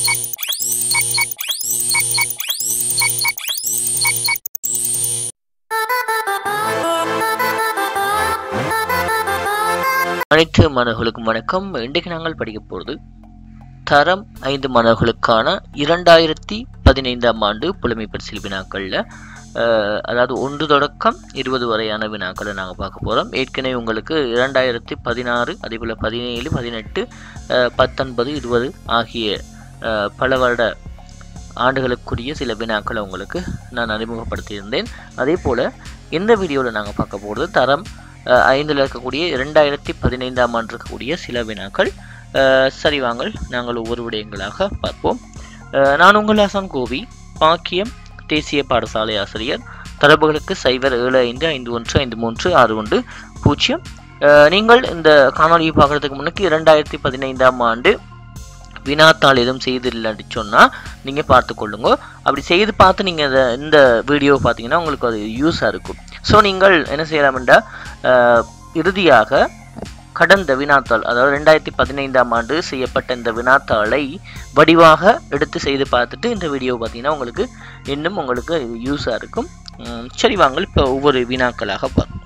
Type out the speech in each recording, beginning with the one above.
அனைத்து மாணவர்களுக்கும் வணக்கம் இன்றைக்கு நாங்கள் படிக்க போகிறது தரம் ஐந்து மாணவர்களுக்கான இரண்டாயிரத்தி பதினைந்தாம் ஆண்டு புலமை பரிசில் வினாக்களில் அதாவது ஒன்று தொடக்கம் இருபது வரையான வினாக்களை நாங்கள் பார்க்க போகிறோம் ஏற்கனவே உங்களுக்கு இரண்டாயிரத்தி பதினாறு அதேபோல் பதினேழு பதினெட்டு அஹ், பத்தொன்பது இருபது ஆகிய அஹ், பல வருட ஆண்டுகளுக்குரிய சில வினாக்களை உங்களுக்கு நான் அறிமுகப்படுத்தியிருந்தேன் அதே போல் இந்த வீடியோவில் நாங்கள் பார்க்க போகிறது தரம் அஹ், ஐந்தில் இருக்கக்கூடிய இரண்டாயிரத்தி பதினைந்தாம் ஆண்டு இருக்கக்கூடிய சில வினாக்கள் அஹ், சரி வாங்கள் நாங்கள் ஒவ்வொரு விடயங்களாக பார்ப்போம் அஹ், நான் உங்கள் ஆசான் கோவி பாக்கியம் தேசிய பாடசாலை ஆசிரியர் தொடர்புகளுக்கு சைபர் ஏழு ஐந்து ஐந்து ஒன்று ஐந்து மூன்று ஆறு ஒன்று பூஜ்ஜியம் அஹ், நீங்கள் இந்த காணொலியை பார்க்குறதுக்கு முன்னுக்கு இரண்டாயிரத்தி பதினைந்தாம் ஆண்டு வினாத்தாள் எதுவும் செய்தில்லைன்னு சொன்னால் நீங்கள் பார்த்துக்கொள்ளுங்க அப்படி செய்து பார்த்து நீங்கள் இந்த இந்த வீடியோ பார்த்தீங்கன்னா உங்களுக்கு அது யூஸாக இருக்கும் ஸோ நீங்கள் என்ன செய்யலாம்டா இறுதியாக கடந்த வினாத்தாள் அதாவது ரெண்டாயிரத்தி பதினைந்தாம் ஆண்டு செய்யப்பட்ட இந்த வினாத்தாளை வடிவாக எடுத்து செய்து பார்த்துட்டு இந்த வீடியோ பார்த்தீங்கன்னா உங்களுக்கு இன்னும் உங்களுக்கு யூஸாக இருக்கும் உம், சரி வாங்கள் இப்போ ஒவ்வொரு வினாக்களாக பார்ப்போம்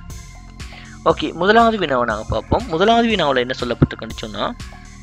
ஓகே முதலாவது வினாவை நாங்கள் பார்ப்போம் முதலாவது வினாவில் என்ன சொல்லப்பட்டிருக்குன்னு சொன்னால்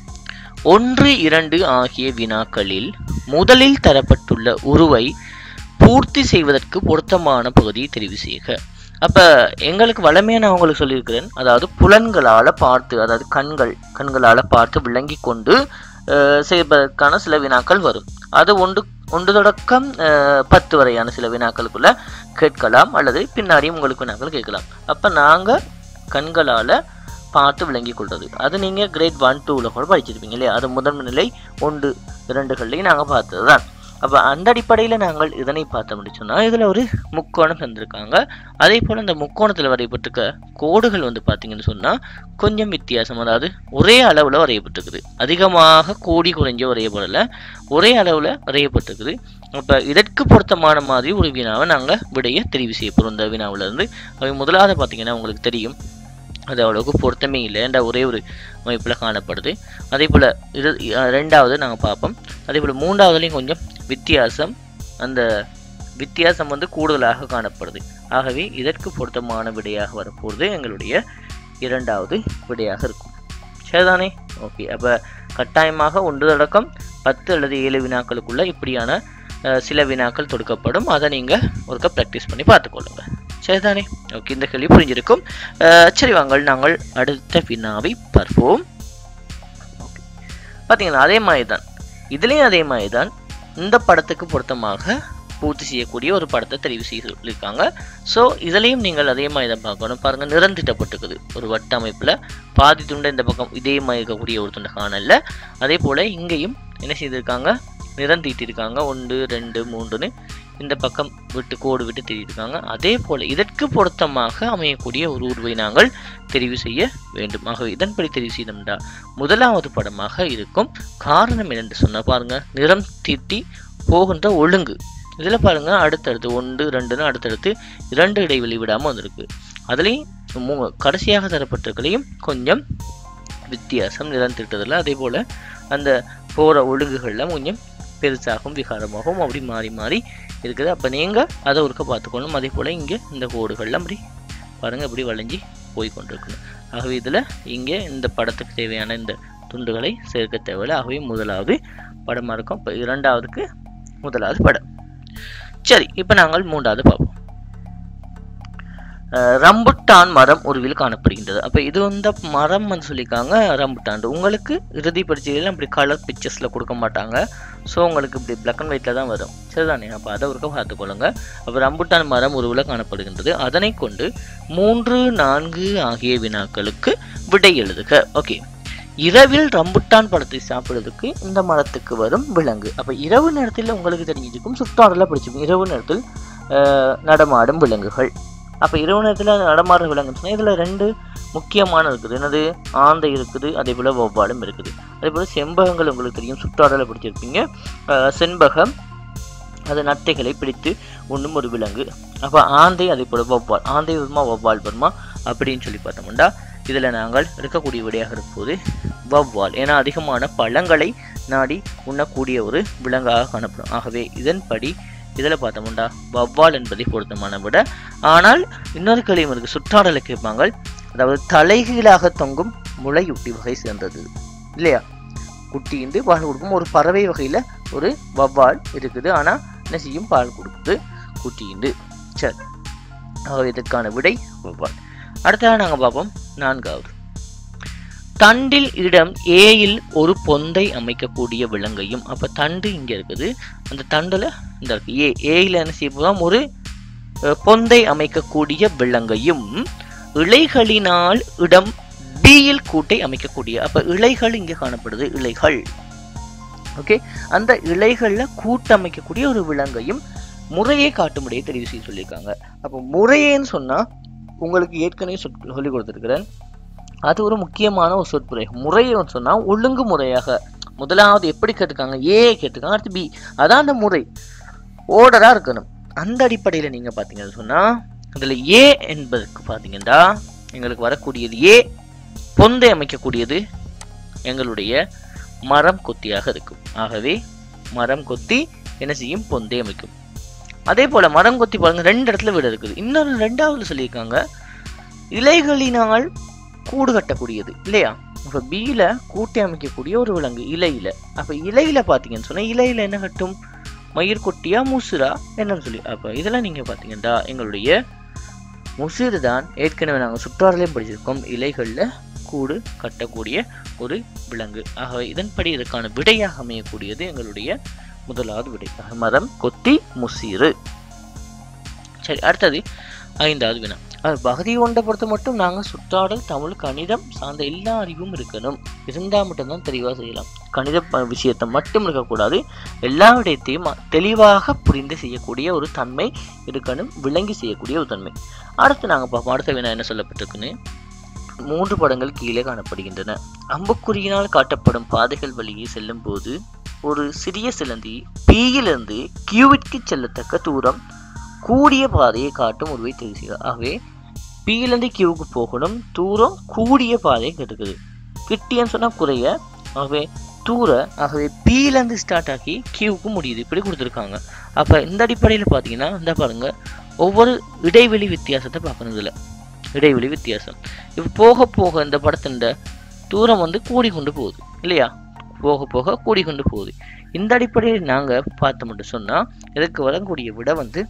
ஒன்று இரண்டு ஆகிய வினாக்களில் முதலில் தரப்பட்டுள்ள உருவை பூர்த்தி செய்வதற்கு பொருத்தமான பகுதியை தெரிவு செய்க அப்ப எங்களுக்கு வளமையாக நான் உங்களுக்கு சொல்லியிருக்கிறேன் அதாவது புலன்களால பார்த்து அதாவது கண்கள் கண்களால பார்த்து விளங்கி கொண்டு அஹ், செய்வதற்கான சில வினாக்கள் வரும் அது ஒன்று ஒன்று தொடக்கம் அஹ், பத்து வரையான சில வினாக்களுக்குள்ள கேட்கலாம் அல்லது பின்னாடியும் உங்களுக்கு வினாக்கள் கேட்கலாம் அப்ப நாங்க கண்களால பார்த்து விளங்கி கொள்வது அது நீங்கள் கிரேட் ஒன் டூவில் கூட படிச்சிருப்பீங்க இல்லையா அது முதன்மை நிலை ஒன்று இரண்டுகள்லையும் நாங்கள் பார்த்தது தான் அப்போ அந்த அடிப்படையில் நாங்கள் இதனை பார்த்தோம்னு சொன்னால் இதில் ஒரு முக்கோணம் தந்திருக்காங்க அதே போல் இந்த முக்கோணத்தில் வரையப்பட்டிருக்க கோடுகள் வந்து பார்த்தீங்கன்னு சொன்னால் கொஞ்சம் வித்தியாசம் அதாவது ஒரே அளவில் வரையப்பட்டிருக்குது அதிகமாக கூடி குறைஞ்ச வரையப்படலை ஒரே அளவில் வரையப்பட்டிருக்குது அப்போ இதற்கு பொருத்தமான மாதிரி ஒரு வினாவை நாங்கள் விடைய தெரிவு செய்ய போகிறோம் இந்த வினாவிலேருந்து அவை முதலாவது பார்த்தீங்கன்னா உங்களுக்கு தெரியும் அது அவ்வளவுக்கு பொருத்தமே இல்லை என்ற ஒரே ஒரு அமைப்பில் காணப்படுது அதே போல் இது அஹ், ரெண்டாவது நாங்கள் பார்ப்போம் அதே போல் மூன்றாவதுலேயும் கொஞ்சம் வித்தியாசம் அந்த வித்தியாசம் வந்து கூடுதலாக காணப்படுது ஆகவே இதற்கு பொருத்தமான விடையாக வரப்போகிறது எங்களுடைய இரண்டாவது விடையாக இருக்கும் சரிதானே ஓகே அப்போ கட்டாயமாக ஒன்று தொடக்கம் பத்து அல்லது ஏழு வினாக்களுக்குள்ள இப்படியான அஹ், சில வினாக்கள் தொடுக்கப்படும் அதை நீங்கள் ஒருக்கா ப்ராக்டிஸ் பண்ணி பார்த்துக்கொள்ளுங்க சரிதானே ஓகே இந்த கேள்வி புரிஞ்சிருக்கும் அஹ், சரி வாங்கள் நாங்கள் அடுத்த வினாவை பார்ப்போம் ஓகே பார்த்தீங்களா அதே மாதிரி தான் இதுலேயும் அதே மாதிரி தான் இந்த படத்துக்கு பொருத்தமாக பூர்த்தி செய்யக்கூடிய ஒரு படத்தை தெரிவு செய்ய சொல்லியிருக்காங்க ஸோ இதுலேயும் நீங்கள் அதே மாதிரி தான் பார்க்கணும் பாருங்கள் நிறந்திட்டப்பட்டிருக்குது ஒரு வட்ட அமைப்பில் பாதி துண்டை இந்த பக்கம் இதே மாதிரி இருக்கக்கூடிய ஒரு துண்டை காணல அதே போல் இங்கேயும் என்ன செய்திருக்காங்க நிறம் தீட்டியிருக்காங்க ஒன்று ரெண்டு மூன்றுன்னு இந்த பக்கம் விட்டு கோடு விட்டு தெரிவித்திருக்காங்க அதே போல் இதற்கு பொருத்தமாக அமையக்கூடிய ஒரு உருவை நாங்கள் தெரிவு செய்ய வேண்டும் ஆகவே இதன்படி தெரிவு செய்தோம்டா முதலாவது படமாக இருக்கும் காரணம் என்னென்று சொன்ன பாருங்க நிறம் தீட்டி போகின்ற ஒழுங்கு இதில் பாருங்க அடுத்தடுத்து ஒன்று ரெண்டுன்னு அடுத்தடுத்து இரண்டு இடைவெளி விடாமல் வந்திருக்கு அதுலேயும் மூ கடைசியாக தரப்பட்டிருக்கலையும் கொஞ்சம் வித்தியாசம் நிறம் திட்டதில் அதே போல் அந்த போகிற ஒழுங்குகளில் கொஞ்சம் பெருசாகவும் விகாரமாகவும் அப்படி மாறி மாறி இருக்குது அப்போ நீங்கள் அதை ஒருக்க பார்த்துக்கணும் அதே போல் இங்கே இந்த கோடுகள்லாம் அப்படி பாருங்கள் இப்படி வளைஞ்சி போய் கொண்டிருக்கணும் ஆகவே இதில் இங்கே இந்த படத்துக்கு தேவையான இந்த துண்டுகளை சேர்க்க தேவையில்லை ஆகவே முதலாவது படமாக இருக்கும் இப்போ இரண்டாவதுக்கு முதலாவது படம் சரி இப்போ நாங்கள் மூன்றாவது பார்ப்போம் அஹ் ரம்புட்டான் மரம் உருவில் காணப்படுகின்றது அப்போ இது வந்து மரம் வந்து சொல்லியிருக்காங்க ரம்புட்டான் உங்களுக்கு இறுதி பரிச்சையில் அப்படி கலர் பிக்சர்ஸில் கொடுக்க மாட்டாங்க ஸோ உங்களுக்கு இப்படி பிளாக் அண்ட் ஒயிட்டில் தான் வரும் சரிதானே அப்போ அதை ஒருக்க பார்த்துக்கொள்ளுங்க அப்போ ரம்புட்டான் மரம் உருவில் காணப்படுகின்றது அதனை கொண்டு மூன்று நான்கு ஆகிய வினாக்களுக்கு விடை எழுதுக ஓகே இரவில் ரம்புட்டான் பழத்தை சாப்பிடுறதுக்கு இந்த மரத்துக்கு வரும் விலங்கு அப்போ இரவு நேரத்தில் உங்களுக்கு தெரிஞ்சிருக்கும் சுற்றாடலாம் பிடிச்சிருக்கும் இரவு நேரத்தில் அஹ், நடமாடும் விலங்குகள் அப்போ இரவு நேரத்தில் நடமாடுற விலங்குன்னு சொன்னால் இதில் ரெண்டு முக்கியமான இருக்குது என்னது ஆந்தை இருக்குது அதே போல் வௌவாலும் இருக்குது அதே போல் செம்பகங்கள் உங்களுக்கு தெரியும் சுற்றாடலை பிடிச்சிருப்பீங்க அஹ், செண்பகம் அது நத்தைகளை பிடித்து உண்ணும் ஒரு விலங்கு அப்போ ஆந்தை அதே போல் வௌவால் ஆந்தை வருமா வௌவால் வருமா அப்படின்னு சொல்லி பார்த்தோம்னா இதில் நாங்கள் இருக்கக்கூடிய விடையாக இருப்பது வவ்வால் ஏன்னா அதிகமான பழங்களை நாடி உண்ணக்கூடிய ஒரு விலங்காக காணப்படும் ஆகவே இதன்படி இதில் பார்த்தோம்டா வவ்வால் என்பதை பொருத்தமான விட ஆனால் இன்னொரு கேள்வியும் இருக்கு சுற்றாடலை கேட்பாங்க அதாவது தலைகீழாக தொங்கும் முளையுட்டி வகை சேர்ந்தது இல்லையா குட்டியின்றி பால் கொடுக்கும் ஒரு பறவை வகையில் ஒரு வவ்வால் இருக்குது ஆனால் என்ன செய்யும் பால் கொடுக்குது குட்டியின்று சரி ஆகவே இதற்கான விடை வவ்வால் அடுத்ததாக நாங்கள் பார்ப்போம் நான்காவது தண்டில் இடம் ஏயில் ஒரு பொந்தை அமைக்கக்கூடிய விலங்கையும் அப்ப தண்டு இங்க இருக்குது அந்த தண்டுல இந்த இருக்கு ஏ ஏயில் என்ன செய்ய போதும் ஒரு அஹ், பொந்தை அமைக்கக்கூடிய விலங்கையும் இலைகளினால் இடம் பியில் கூட்டை அமைக்கக்கூடிய அப்ப இலைகள் இங்க காணப்படுது இலைகள் ஓகே அந்த இலைகள்ல கூட்டமைக்கக்கூடிய ஒரு விலங்கையும் முறையை காட்டும்படியே தெரிவு செய்ய சொல்லியிருக்காங்க அப்போ முறையேன்னு சொன்னா உங்களுக்கு ஏற்கனவே சொல் சொல்லி கொடுத்துருக்கிறேன் அது ஒரு முக்கியமான ஒரு சொற்புரை முறைன்னு சொன்னா ஒழுங்கு முறையாக முதலாவது எப்படி கேட்டிருக்காங்க ஏ கேட்டிருக்காங்க அடுத்து பி அதான் அந்த முறை ஓர்டரா இருக்கணும் அந்த அடிப்படையில் நீங்க பார்த்தீங்கன்னு சொன்னா அதுல ஏ என்பதற்கு பார்த்தீங்கன்னா எங்களுக்கு வரக்கூடியது ஏ பொந்தை அமைக்கக்கூடியது எங்களுடைய மரம் கொத்தியாக இருக்கும் ஆகவே மரம் கொத்தி என்ன செய்யும் பொந்தை அமைக்கும் அதே போல மரம் கொத்தி பாருங்க ரெண்டு இடத்துல வீடு இருக்குது இன்னொரு ரெண்டாவது சொல்லியிருக்காங்க இலைகளினால் கூடு கட்டக்கூடியது இல்லையா அப்ப பியில கூட்டி அமைக்கக்கூடிய ஒரு விலங்கு இலையில அப்ப இலையில பாத்தீங்கன்னு சொன்னா இலையில என்ன கட்டும் மயிர் கொட்டியா முசுரா என்னன்னு சொல்லி அப்ப இதெல்லாம் நீங்க பாத்தீங்கன்னா எங்களுடைய முசிறு தான் ஏற்கனவே நாங்கள் சுற்றாடலையும் படிச்சிருக்கோம் இலைகள்ல கூடு கட்டக்கூடிய ஒரு விலங்கு ஆகவே இதன்படி இதற்கான விடையாக அமையக்கூடியது எங்களுடைய முதலாவது விடை ஆக, மரம் கொத்தி முசீறு சரி அடுத்தது ஐந்தாவது வினா அது பகுதி ஒன்றை பொறுத்த மட்டும் நாங்கள் சுற்றாடல் தமிழ் கணிதம் சார்ந்த எல்லா அறிவும் இருக்கணும் இருந்தால் மட்டும்தான் தெளிவாக செய்யலாம் கணித ப- விஷயத்தை மட்டும் இருக்கக்கூடாது எல்லா விடயத்தையும் அ- தெளிவாக புரிந்து செய்யக்கூடிய ஒரு தன்மை இருக்கணும் விளங்கி செய்யக்கூடிய ஒரு தன்மை அடுத்து நாங்கள் பார்ப்போம் அடுத்த வினா என்ன சொல்லப்பட்டிருக்குன்னு மூன்று படங்கள் கீழே காணப்படுகின்றன அம்புக்குறியினால் காட்டப்படும் பாதைகள் வழியே செல்லும் போது ஒரு சிறிய சிலந்தி பியிலிருந்து கியூவிற்கு செல்லத்தக்க தூரம் கூடிய பாதையை காட்டும் உருவை தெரிவு செய்க ஆகவே பியிலிருந்து கியூவுக்கு போகணும் தூரம் கூடிய பாதையை கெடுக்குது கிட்டியன்னு சொன்னா குறைய ஆகவே தூர ஆகவே பியிலேருந்து ஸ்டார்ட் ஆகி கியூவுக்கு முடியுது இப்படி கொடுத்துருக்காங்க அப்போ இந்த அடிப்படையில் பார்த்தீங்கன்னா இந்த பாருங்க ஒவ்வொரு இடைவெளி வித்தியாசத்தை பார்க்கணும் இதில் இடைவெளி வித்தியாசம் இப்போ போக போக இந்த படத்தின் தூரம் வந்து கூடிக்கொண்டு போகுது இல்லையா போக போக கூடிக்கொண்டு போகுது இந்த அடிப்படையில் நாங்கள் பார்த்தோம்னு சொன்னால் இதுக்கு வரக்கூடிய விட வந்து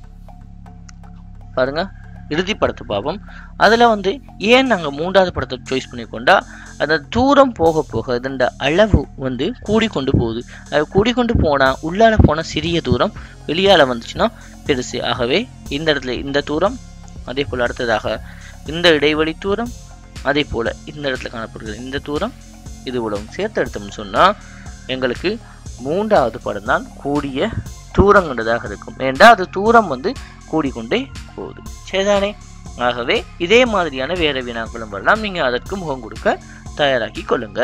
பாருங்க இறுதி படத்தை பார்ப்போம் அதில் வந்து ஏன் நாங்கள் மூன்றாவது படத்தை சாய்ஸ் பண்ணிக்கொண்டா அந்த தூரம் போக போக இதன் அளவு வந்து கூடிக்கொண்டு போகுது அது கூடிக்கொண்டு போனால் உள்ளால போனால் சிறிய தூரம் வெளியால வந்துச்சுன்னா பெருசு ஆகவே இந்த இடத்துல இந்த தூரம் அதே போல் அடுத்ததாக இந்த இடைவெளி தூரம் அதே போல் இந்த இடத்துல காணப்படுகிறது இந்த தூரம் இது இவ்வளவும் சேர்த்து எடுத்தோம்னு சொன்னால் எங்களுக்கு மூன்றாவது படம் தான் கூடிய தூரம் கொண்டதாக இருக்கும் ஏண்டா அது தூரம் வந்து கூடிக்கொண்டே போகுது சரிதானே ஆகவே இதே மாதிரியான வேற வினாக்களும் வரலாம் நீங்கள் அதற்கு முகம் கொடுக்க தயாராக்கி கொள்ளுங்க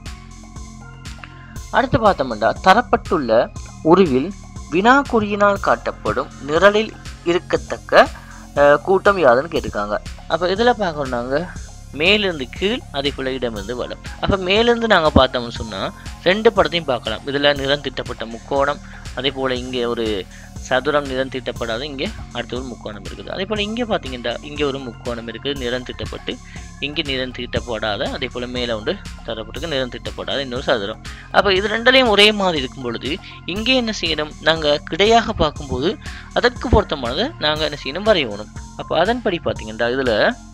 அடுத்து பார்த்தோம்னா தரப்பட்டுள்ள உருவில் வினாக்குறியினால் காட்டப்படும் நிரலில் இருக்கத்தக்க அஹ், கூட்டம் யாதுன்னு கேட்டிருக்காங்க அப்போ இதில் பார்க்கணும் நாங்கள் மேலிருந்து கீழ் அதே போல் இடமிருந்து வலம் அப்போ மேலிருந்து நாங்கள் பார்த்தோம்னு சொன்னால் ரெண்டு படத்தையும் பார்க்கலாம் இதில் நிறம் திட்டப்பட்ட முக்கோணம் அதே போல் இங்கே ஒரு சதுரம் நிறம் தீட்டப்படாத இங்கே அடுத்த ஒரு முக்கோணம் இருக்குது அதே போல் இங்கே பார்த்தீங்கன்னா இங்கே ஒரு முக்கோணம் இருக்குது நிறம் தீட்டப்பட்டு இங்கே நிறம் தீட்டப்படாத அதே போல் மேலே ஒன்று தரப்பட்டிருக்கு நிறம் தீட்டப்படாத இன்னொரு சதுரம் அப்போ இது ரெண்டுலேயும் ஒரே மாதிரி இருக்கும் பொழுது இங்கே என்ன செய்யணும் நாங்கள் கிடையாக பார்க்கும்போது அதற்கு பொருத்தமானதை நாங்கள் என்ன செய்யணும் வரையணும் அப்போ அதன்படி பார்த்தீங்கன்னா இதில்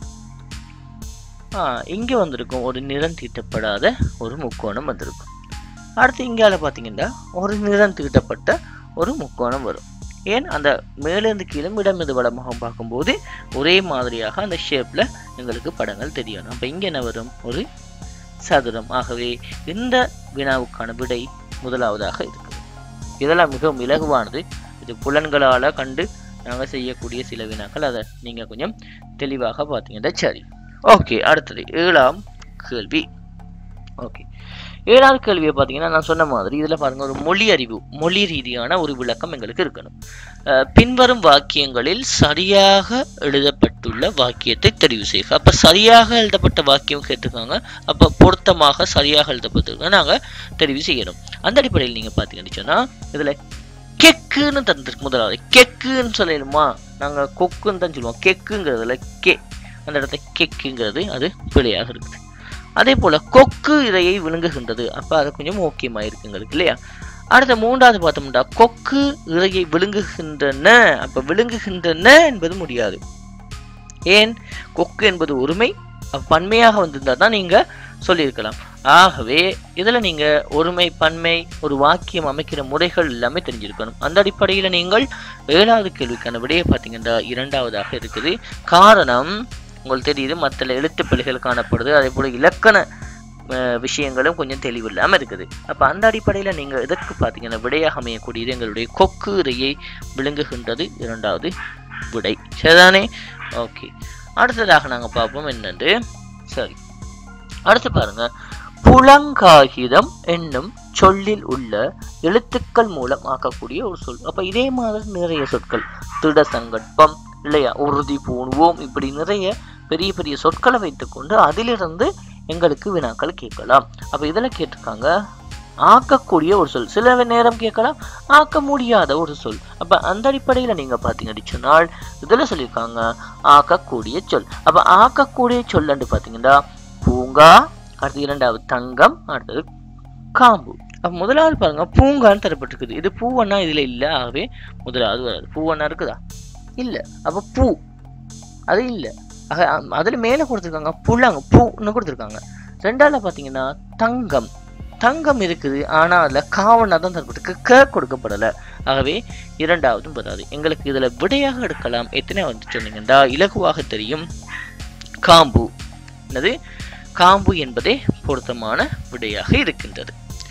இங்கே வந்திருக்கும் ஒரு நிறம் தீட்டப்படாத ஒரு முக்கோணம் வந்திருக்கும் அடுத்து இங்கால பார்த்தீங்கன்னா ஒரு நிறம் தீட்டப்பட்ட ஒரு முக்கோணம் வரும் ஏன் அந்த மேலேருந்து கீழே இடமிருந்து வடமாக பார்க்கும்போது ஒரே மாதிரியாக அந்த ஷேப்பில் எங்களுக்கு படங்கள் தெரியணும் அப்போ இங்கே என்ன வரும் ஒரு சதுரம் ஆகவே இந்த வினாவுக்கான விடை முதலாவதாக இருக்குது இதெல்லாம் மிகவும் இலகுவானது இது புலன்களால் கண்டு நாங்கள் செய்யக்கூடிய சில வினாக்கள் அதை நீங்கள் கொஞ்சம் தெளிவாக பார்த்தீங்கன்னா சரி ஓகே அடுத்தது ஏழாம் கேள்வி ஓகே ஏழாவது கேள்வியை பார்த்தீங்கன்னா நான் சொன்ன மாதிரி இதில் பாருங்க ஒரு மொழி அறிவு மொழி ரீதியான ஒரு விளக்கம் எங்களுக்கு இருக்கணும் அஹ் பின்வரும் வாக்கியங்களில் சரியாக எழுதப்பட்டுள்ள வாக்கியத்தை தெரிவு செய்க அப்போ சரியாக எழுதப்பட்ட வாக்கியம் கேட்டிருக்காங்க அப்போ பொருத்தமாக சரியாக எழுதப்பட்டிருக்க நாங்கள் தெரிவு செய்யணும் அந்த அடிப்படையில் நீங்கள் பார்த்தீங்கன்னு சொன்னால் இதில் கெக்குன்னு தந்திருக்கு முதலாவது கெக்குன்னு சொல்லணுமா நாங்கள் கொக்குன்னு தான் சொல்லுவோம் கெக்குங்கிறதுல கே அந்த இடத்துல கெக்குங்கிறது அது பிழையாக இருக்குது அதே போல் கொக்கு இரையை விழுங்குகின்றது அப்போ அது கொஞ்சம் ஓகேமாக இருக்கு எங்களுக்கு இல்லையா அடுத்த மூன்றாவது பார்த்தோம்னா கொக்கு இரையை விழுங்குகின்றன அப்போ விழுங்குகின்றன என்பது முடியாது ஏன் கொக்கு என்பது ஒருமை அப்ப பன்மையாக வந்திருந்தால் தான் நீங்கள் சொல்லியிருக்கலாம் ஆகவே இதில் நீங்கள் ஒருமை பன்மை ஒரு வாக்கியம் அமைக்கிற முறைகள் எல்லாமே தெரிஞ்சிருக்கணும் அந்த அடிப்படையில் நீங்கள் ஏழாவது கேள்விக்கான விடையை பார்த்தீங்கன்னா இரண்டாவதாக இருக்குது காரணம் உங்களுக்கு தெரியுது மற்ற எழுத்து பிழைகள் காணப்படுது அதே போல் இலக்கண அஹ், விஷயங்களும் கொஞ்சம் தெளிவில்லாமல் இருக்குது அப்போ அந்த அடிப்படையில் நீங்கள் எதற்கு பார்த்தீங்கன்னா விடையாக அமையக்கூடியது எங்களுடைய கொக்கு இரையை விழுங்குகின்றது இரண்டாவது விடை சரிதானே ஓகே அடுத்ததாக நாங்கள் பார்ப்போம் என்னண்டு சரி அடுத்து பாருங்க புலங்காகிதம் என்னும் சொல்லில் உள்ள எழுத்துக்கள் மூலம் ஆக்கக்கூடிய ஒரு சொல் அப்ப இதே மாதிரி நிறைய சொற்கள் திட சங்கற்பம் இல்லையா உறுதி பூணுவோம் இப்படி நிறைய பெரிய பெரிய சொற்களை வைத்துக்கொண்டு அதிலிருந்து எங்களுக்கு வினாக்கள் கேட்கலாம் அப்ப இதில் கேட்டிருக்காங்க ஆக்கக்கூடிய ஒரு சொல் சில நேரம் கேட்கலாம் ஆக்க முடியாத ஒரு சொல் அப்ப அந்த அடிப்படையில் நீங்க பார்த்தீங்கன்னு சொன்னால் இதுல சொல்லியிருக்காங்க ஆக்கக்கூடிய சொல் அப்ப ஆக்கக்கூடிய சொல்லன்னு பார்த்தீங்கன்னா பூங்கா அடுத்து இரண்டாவது தங்கம் அடுத்தது காம்பு அப்ப முதலாவது பாருங்க பூங்கான்னு தரப்பட்டிருக்குது இது பூவண்ணா இதுல இல்ல ஆகவே முதலாவது வராது பூவண்ணா இருக்குதா இல்ல அப்ப பூ அது இல்ல ஆக அ- அதுல மேல கொடுத்துருக்காங்க புள்ளங்க பூன்னு கொடுத்துருக்காங்க ரெண்டாவது பாத்தீங்கன்னா தங்கம் தங்கம் இருக்குது ஆனா அதுல காவனா தான் தரப்பட்டிருக்கு க கொடுக்கப்படல ஆகவே இரண்டாவதும் வராது எங்களுக்கு இதுல விடையாக எடுக்கலாம் எத்தனை வந்து சொன்னீங்கன்னா இலகுவாக தெரியும் காம்பு என்னது காம்பு என்பதே பொருத்தமான விடையாக இருக்கின்றது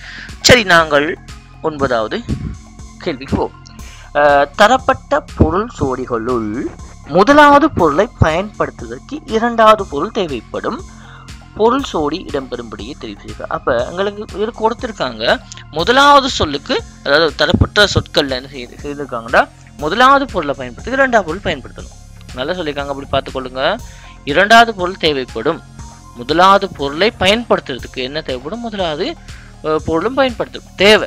சரி நாங்கள் ஒன்பதாவது கேள்விக்கு போவோம் அஹ், தரப்பட்ட பொருள் சோடிகளுள் முதலாவது பொருளை பயன்படுத்துவதற்கு இரண்டாவது பொருள் தேவைப்படும் பொருள் சோடி இடம்பெறும்படியே தெரிவு செய்க அப்ப எங்களுக்கு இது கொடுத்திருக்காங்க முதலாவது சொல்லுக்கு அதாவது தரப்பட்ட சொற்கள்ல என்ன செய்து செய்திருக்காங்கன்னா முதலாவது பொருளை பயன்படுத்தி இரண்டாவது பொருள் பயன்படுத்தணும் நல்லா சொல்லியிருக்காங்க அப்படி பார்த்துக்கொள்ளுங்க இரண்டாவது பொருள் தேவைப்படும் முதலாவது பொருளை பயன்படுத்துறதுக்கு என்ன தேவைப்படும் முதலாவது அஹ், பொருளும் பயன்படுத்தும் தேவை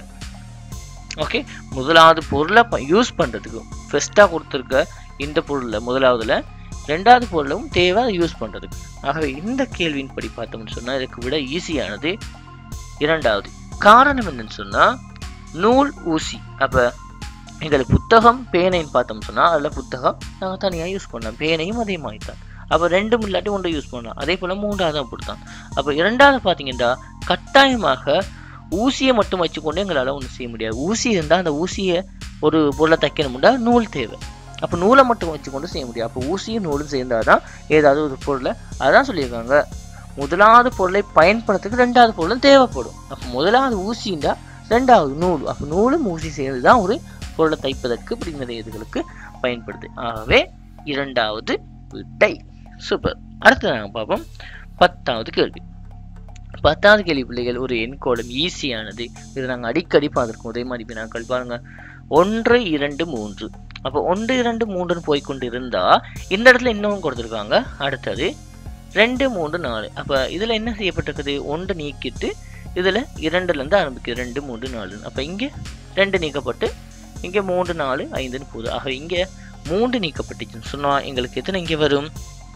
ஓகே முதலாவது பொருளை யூஸ் பண்ணுறதுக்கு ஃபஸ்ட்டாக கொடுத்துருக்க இந்த பொருளில் முதலாவதுல ரெண்டாவது பொருளும் தேவை அதை யூஸ் பண்ணுறதுக்கு ஆகவே இந்த கேள்வியின் படி பார்த்தோம்னு சொன்னால் இதுக்கு விட ஈஸியானது இரண்டாவது காரணம் என்னன்னு சொன்னால் நூல் ஊசி அப்போ எங்களுக்கு புத்தகம் பேனைன்னு பார்த்தோம்னு சொன்னால் அதில் புத்தகம் நாங்கள் தனியாக யூஸ் பண்ணலாம் பேனையும் அதே மாதிரி தான் அப்போ ரெண்டும் இல்லாட்டி ஒன்றை யூஸ் பண்ணலாம் அதே போல் மூன்றாவது அப்படித்தான் அப்போ இரண்டாவது பார்த்தீங்கன்னா கட்டாயமாக ஊசியை மட்டும் வச்சுக்கொண்டு எங்களால் ஒன்றும் செய்ய முடியாது ஊசி இருந்தால் அந்த ஊசியை ஒரு பொருளை தைக்கணும்னா நூல் தேவை அப்போ நூலை மட்டும் வச்சுக்கொண்டு செய்ய முடியாது அப்போ ஊசியும் நூலும் சேர்ந்தாதான் ஏதாவது ஒரு பொருளை அதான் சொல்லியிருக்காங்க முதலாவது பொருளை பயன்படுத்துறதுக்கு ரெண்டாவது பொருளும் தேவைப்படும் அப்போ முதலாவது ஊசிண்டா ரெண்டாவது நூல் அப்போ நூலும் ஊசி சேர்ந்து தான் ஒரு பொருளை தைப்பதற்கு இப்படி நிறைய இதுகளுக்கு பயன்படுது ஆகவே இரண்டாவது விடை சூப்பர் அடுத்து நாங்கள் பார்ப்போம் பத்தாவது கேள்வி பத்தாவது கேள்வி பிள்ளைகள் ஒரு எண்கோளம் ஈஸியானது இது நாங்கள் அடிக்கடி பார்த்துருக்கோம் ஒரே மாதிரி வினாக்கள் பாருங்க ஒன்று இரண்டு மூன்று அப்போ ஒன்று இரண்டு மூன்றுன்னு போய் கொண்டு இருந்தா இந்த இடத்துல இன்னமும் கொடுத்துருக்காங்க அடுத்தது ரெண்டு மூன்று நாலு அப்போ இதில் என்ன செய்யப்பட்டிருக்குது ஒன்று நீக்கிட்டு இதில் இரண்டுலேருந்து ஆரம்பிக்குது ரெண்டு மூன்று நாலு அப்போ இங்கே ரெண்டு நீக்கப்பட்டு இங்கே மூன்று நாலு ஐந்துன்னு போகுது ஆக இங்கே மூன்று நீக்கப்பட்டுச்சுன்னு சொன்னால் எங்களுக்கு எத்தனை இங்கே வரும்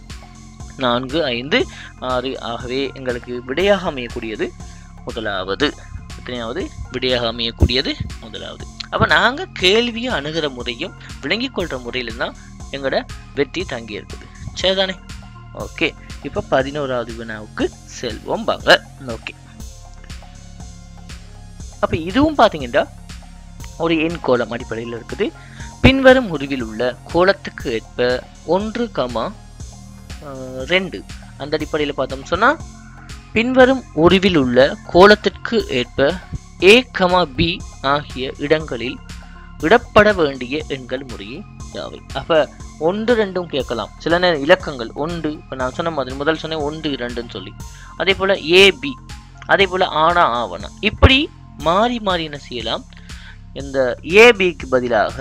நான்கு ஐந்து ஆறு ஆகவே எங்களுக்கு விடையாக அமையக்கூடியது முதலாவது எத்தனையாவது விடையாக அமையக்கூடியது முதலாவது அப்போ நாங்கள் கேள்வியை அணுகிற முறையும் விளங்கிக் கொள்கிற முறையில தான் எங்களோட வெற்றி தங்கி இருக்குது சரிதானே ஓகே இப்போ பதினோராவது வினாவுக்கு செல்வோம் வாங்க ஓகே அப்போ இதுவும் பார்த்தீங்கன்னா ஒரு எண் கோலம் அடிப்படையில் இருக்குது பின்வரும் உருவில் உள்ள கோலத்துக்கு ஏற்ப ஒன்று கமா ஆஹ், ரெண்டு அந்த அடிப்படையில் பார்த்தோம் சொன்னால் பின்வரும் உருவில் உள்ள கோலத்திற்கு ஏற்ப ஏ கமா பி ஆகிய இடங்களில் விடப்பட வேண்டிய எண்கள் முறையே யாவை அப்ப ஒன்று ரெண்டும் கேட்கலாம் சில நேரம் இலக்கங்கள் ஒன்று இப்போ நான் சொன்ன மாதிரி முதல் சொன்னேன் ஒன்று இரண்டுன்னு சொல்லி அதே போல ஏபி அதே போல் ஆனா ஆவணா இப்படி மாறி மாறி என்ன செய்யலாம் இந்த ஏபிக்கு பதிலாக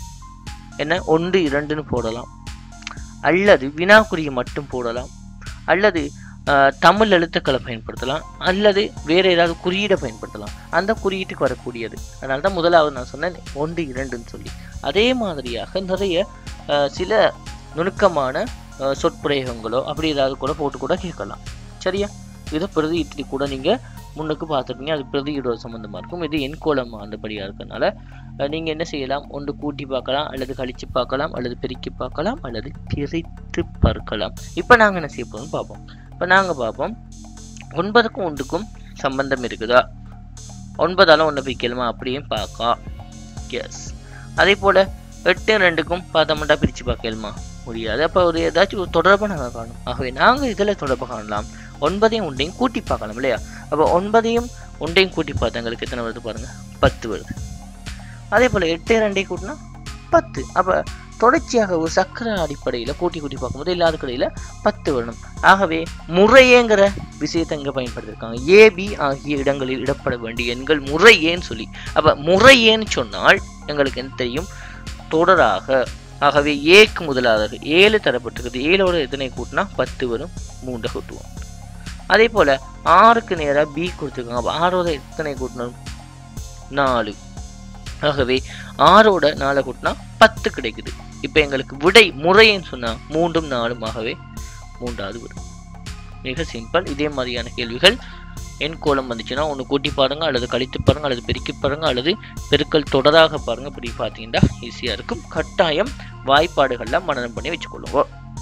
என்ன ஒன்று இரண்டுன்னு போடலாம் அல்லது வினாக்குறியை மட்டும் போடலாம் அல்லது ஆஹ், தமிழ் எழுத்துக்களை பயன்படுத்தலாம் அல்லது வேறு ஏதாவது குறியீடை பயன்படுத்தலாம் அந்த குறியீட்டுக்கு வரக்கூடியது அதனால தான் முதலாவது நான் சொன்னேன் ஒன்று இரண்டுன்னு சொல்லி அதே மாதிரியாக நிறைய ஆஹ், சில நுணுக்கமான ஆஹ், சொற்பிரயோகங்களோ அப்படி ஏதாவது கூட போட்டு கூட கேட்கலாம் சரியா இதை பிரதியிட்டு கூட நீங்கள் முன்னுக்கு பார்த்துருப்பீங்க அது பிரதியிடுவது சம்மந்தமாக இருக்கும் இது என் கோலம் ஆண்டபடியாக இருக்கனால அஹ், நீங்க என்ன செய்யலாம் ஒன்று கூட்டி பார்க்கலாம் அல்லது கழிச்சு பார்க்கலாம் அல்லது பெருக்கி பார்க்கலாம் அல்லது பிரித்து பார்க்கலாம் இப்போ நாங்கள் என்ன செய்ய போறோம்னு பார்ப்போம் இப்போ நாங்கள் பார்ப்போம் ஒன்பதுக்கும் ஒன்றுக்கும் சம்பந்தம் இருக்குதா ஒன்பதால ஒன்று பிரிக்கலாமா அப்படியும் பார்க்கலாம் எஸ் அதே போல் எட்டு ரெண்டுக்கும் பார்த்தோம்னா பிரித்து பார்க்கலாமா முடியாது அப்போ ஒரு ஏதாச்சும் ஒரு தொடர்பை நாங்கள் காணும் ஆகவே நாங்கள் இதில் தொடர்பு காணலாம் ஒன்பதையும் ஒன்றையும் கூட்டி பார்க்கலாம் இல்லையா அப்போ ஒன்பதையும் ஒன்றையும் கூட்டி பார்த்தா எங்களுக்கு எத்தனை வருது பாருங்க பத்து வருது அதே போல் எட்டு ரெண்டையும் கூட்டினா பத்து அப்போ தொடர்ச்சியாக ஒரு சக்கர அடிப்படையில் கூட்டி கூட்டி பார்க்கும்போது இல்லாத கடையில் பத்து வரணும் ஆகவே முறையேங்கிற விஷயத்தை இங்கே பயன்படுத்தியிருக்காங்க ஏபி ஆகிய இடங்களில் இடப்பட வேண்டிய எண்கள் முறையேன்னு சொல்லி அப்போ முறையேன்னு சொன்னால் எங்களுக்கு என்ன தெரியும் தொடராக ஆகவே ஏக்கு முதலாக ஏழு தரப்பட்டிருக்குது ஏழோட எத்தனை கூட்டினா பத்து வரும் மூன்றை கூட்டுவோம் அதே போல் ஆறுக்கு நேராக பி கொடுத்துருக்காங்க அப்போ ஆறோட எத்தனை கூட்டணும் நாலு ஆகவே ஆறோட நாலை கூட்டினா பத்து கிடைக்குது இப்போ எங்களுக்கு விடை முறைன்னு சொன்னால் மூன்றும் நாலும் ஆகவே மூன்றாவது வரும் மிக சிம்பிள் இதே மாதிரியான கேள்விகள் எண் கோலம் வந்துச்சுன்னா ஒன்று கூட்டி பாருங்க அல்லது கழித்து பாருங்க அல்லது பெருக்கி பாருங்க அல்லது பெருக்கல் தொடராக பாருங்க இப்படி பார்த்தீங்கன்னா ஈஸியாக இருக்கும் கட்டாயம் வாய்ப்பாடுகளில் மனநம் பண்ணி வச்சுக்கொள்ளுங்க